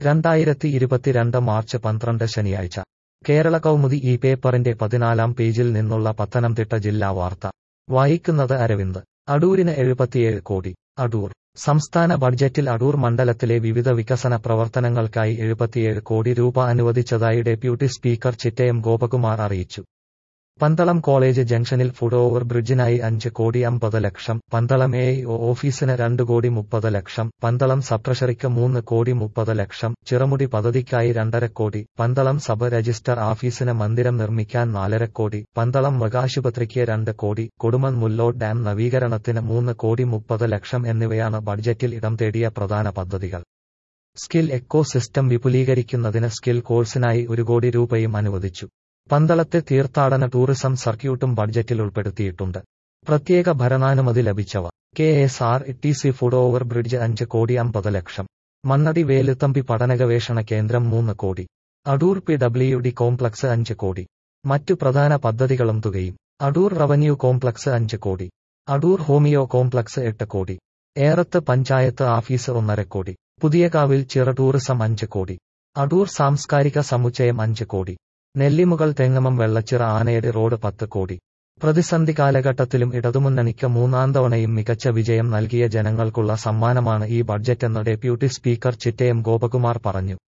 രണ്ടായിരത്തി ഇരുപത്തിരണ്ട് മാർച്ച് പന്ത്രണ്ട് ശനിയാഴ്ച കേരള കൗമുദി ഈ പേപ്പറിന്റെ പതിനാലാം പേജിൽ നിന്നുള്ള പത്തനംതിട്ട ജില്ലാ വാർത്ത വായിക്കുന്നത് അരവിന്ദ് അടൂരിന് എഴുപത്തിയേഴ് കോടി അടൂർ സംസ്ഥാന ബഡ്ജറ്റിൽ അടൂർ മണ്ഡലത്തിലെ വിവിധ വികസന പ്രവർത്തനങ്ങൾക്കായി എഴുപത്തിയേഴ് കോടി രൂപ അനുവദിച്ചതായി ഡെപ്യൂട്ടി സ്പീക്കർ ചിറ്റയം ഗോപകുമാർ അറിയിച്ചു പന്തളം കോളേജ് ജംഗ്ഷനിൽ ഫുട് ഓവർ ബ്രിഡ്ജിനായി അഞ്ച് കോടി അമ്പത് ലക്ഷം പന്തളം എ ഓഫീസിന് രണ്ട് കോടി മുപ്പത് ലക്ഷം പന്തളം സബ് ട്രഷറിക്ക് മൂന്ന് കോടി മുപ്പത് ലക്ഷം ചിറമുടി പദ്ധതിക്കായി രണ്ടര കോടി പന്തളം സബ് രജിസ്റ്റർ ഓഫീസിന് മന്ദിരം നിർമ്മിക്കാൻ നാലര കോടി പന്തളം മൃഗാശുപത്രിക്ക് രണ്ട് കോടി കൊടുമൺ മുല്ലോഡ് ഡാം നവീകരണത്തിന് മൂന്ന് കോടി മുപ്പത് ലക്ഷം എന്നിവയാണ് ബഡ്ജറ്റിൽ ഇടം തേടിയ പ്രധാന പദ്ധതികൾ സ്കിൽ എക്കോ സിസ്റ്റം വിപുലീകരിക്കുന്നതിന് സ്കിൽ കോഴ്സിനായി ഒരു കോടി രൂപയും അനുവദിച്ചു പന്തളത്തെ തീർത്ഥാടന ടൂറിസം സർക്യൂട്ടും ബഡ്ജറ്റിൽ ഉൾപ്പെടുത്തിയിട്ടുണ്ട് പ്രത്യേക ഭരണാനുമതി ലഭിച്ചവ K S R T C foot over bridge അഞ്ച് കോടി അമ്പത് ലക്ഷം മണ്ണടി വേലുത്തമ്പി പഠനഗവേഷണ കേന്ദ്രം മൂന്ന് crore Adoor P W D complex അഞ്ച് കോടി മറ്റു പ്രധാന പദ്ധതികളും തുകയും അടൂർ റവന്യൂ കോംപ്ലക്സ് അഞ്ച് കോടി അടൂർ ഹോമിയോ കോംപ്ലക്സ് എട്ട് കോടി ഏറത്ത് പഞ്ചായത്ത് ഓഫീസ് ഒന്നര കോടി പുതിയകാവിൽ ചിറ ടൂറിസം അഞ്ച് കോടി അടൂർ സാംസ്കാരിക സമുച്ചയം അഞ്ച് കോടി നെല്ലിമുകൾ തെങ്ങമം വെള്ളച്ചിറ ആനയുടെ റോഡ് പത്ത് കോടി പ്രതിസന്ധി കാലഘട്ടത്തിലും ഇടതുമുന്നണിക്ക് മൂന്നാം തവണയും മികച്ച വിജയം നൽകിയ ജനങ്ങൾക്കുള്ള സമ്മാനമാണ് ഈ ബഡ്ജറ്റെന്ന് ഡെപ്യൂട്ടി സ്പീക്കർ ചിറ്റയം ഗോപകുമാർ പറഞ്ഞു